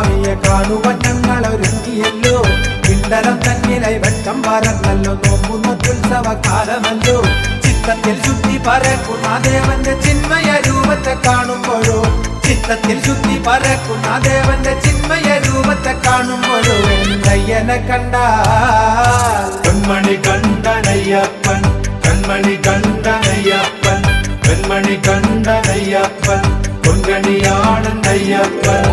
സ്വാമിയെ കാണുവാൻ ഞങ്ങൾ ഒരുങ്ങിയല്ലോ പിണ്ടലം തന്നിലായി വെട്ടം പറന്നല്ലോ നോമ്പുന്നൊട്ടുത്സവ കാലമല്ലോ ചിത്തത്തിൽ ശുദ്ധി പരക്കുന്ന ദേവന്റെ ചിന്മയ രൂപത്തെ കാണുമ്പോഴോ ചിത്തത്തിൽ ശുദ്ധി പരക്കുന്ന ദേവന്റെ ചിന്മയ രൂപത്തെ കാണുമ്പോഴോ എന്തയ്യനെ കണ്ടാൽ കൺമണി കണ്ടനയ്യപ്പൻ കൺമണി കണ്ടനയ്യപ്പൻ കൺമണി കണ്ടനയ്യപ്പൻ പൊൻകണിയാണെന്നയ്യപ്പൻ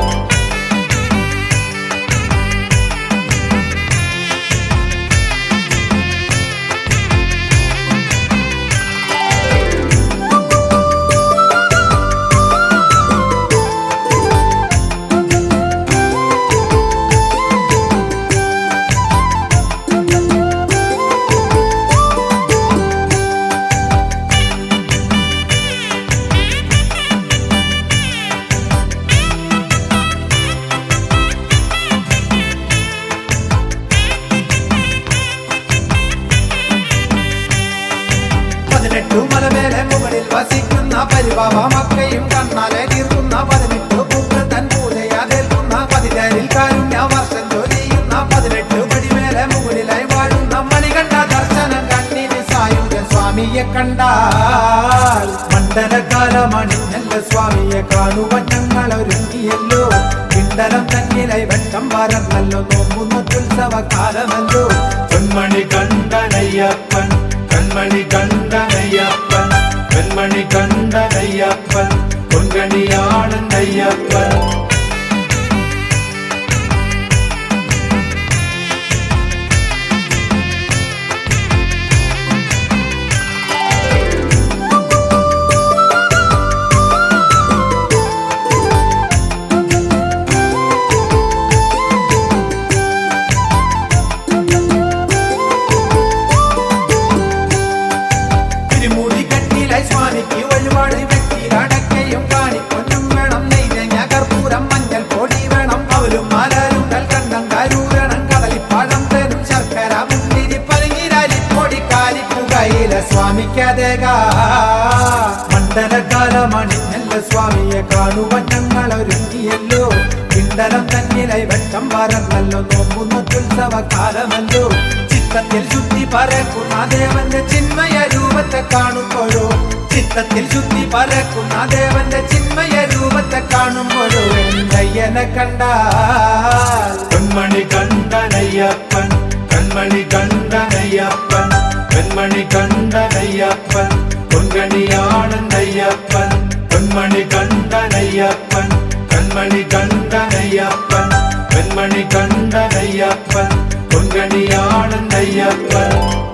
പതിനെട്ടു മലമേലെ മുകളിൽ വസിക്കുന്ന പരിപാവ മക്കയും കണ്ണാലെ തീർക്കുന്ന പതിനെട്ടു പുത്രൻ പൂജയാതേൽക്കുന്ന പതിനേഴിൽ കാരുണ്യ വർഷം ജോലിയുന്ന പതിനെട്ടു പടിമേലെ മുകളിലായി വാഴുന്ന മണികണ്ഠ ദർശനം കണ്ണിന് സായുധ സ്വാമിയെ കണ്ടാൽ മണ്ഡലകാലമണിഞ്ഞല്ല സ്വാമിയെ കാണുവാൻ ഞങ്ങൾ ഒരുങ്ങിയല്ലോ പിണ്ടലം തന്നിലായി വെട്ടം പറന്നല്ലോ നോമ്പുന്നൊട്ടുത്സവ കാലമല്ലോ കൺമണി കണ്ടനയ്യപ്പൻ കൺമണി കണ്ടനയ്യപ്പൻ കൺമണി കണ്ടനയ്യപ്പൻ പൊൻകണിയാണെന്നയ്യപ്പൻ തിരുമൂടി കണ്ണിലായി സ്വാമിക്ക് വഴിപാട് വ്യക്തിയിലടക്കയും കാണിപ്പൊന്നും വേണം നെയ്തേങ്ങ കർപ്പൂരം മഞ്ഞൾ പൊടി വേണം അവരും മലരും കൽക്കണ്ടം കരൂരണം കടലിപ്പഴം തരും ശർക്കര മുന്തിരി പതുങ്ങിരാലിപ്പൊടി കാലിപ്പുകയില സ്വാമിക്കതേക മണ്ഡലകാലമണിഞ്ഞല്ല സ്വാമിയെ കാണുവാൻ ഞങ്ങൾ ഒരുങ്ങിയല്ലോ പിണ്ടലം തന്നിലായി വെട്ടം പറന്നല്ലോ നോമ്പുന്നൊട്ടുത്സവ കാലമല്ലോ ചിത്തത്തിൽ ശുദ്ധി പരക്കുന്ന ദേവന്റെ ചിന്മയ രൂപത്തെ കാണുമ്പോഴോ ചിത്തത്തിൽ ശുദ്ധി പരക്കുന്ന ദേവന്റെ ചിന്മയ രൂപത്തെ കാണുമ്പോഴോ എന്തയ്യനെ കണ്ടാൽ കൺമണി കണ്ടനയ്യപ്പൻ കൺമണി കണ്ടനയ്യപ്പൻ കൺമണി കണ്ടനയ്യപ്പൻ പൊൻകണിയാണെന്നയ്യപ്പൻ കൺമണി കണ്ടനയ്യപ്പൻ കൺമണി കണ്ടനയ്യപ്പൻ കൺമണി കണ്ടനയ്യപ്പൻ പൊൻകണിയാണെന്നയ്യപ്പൻ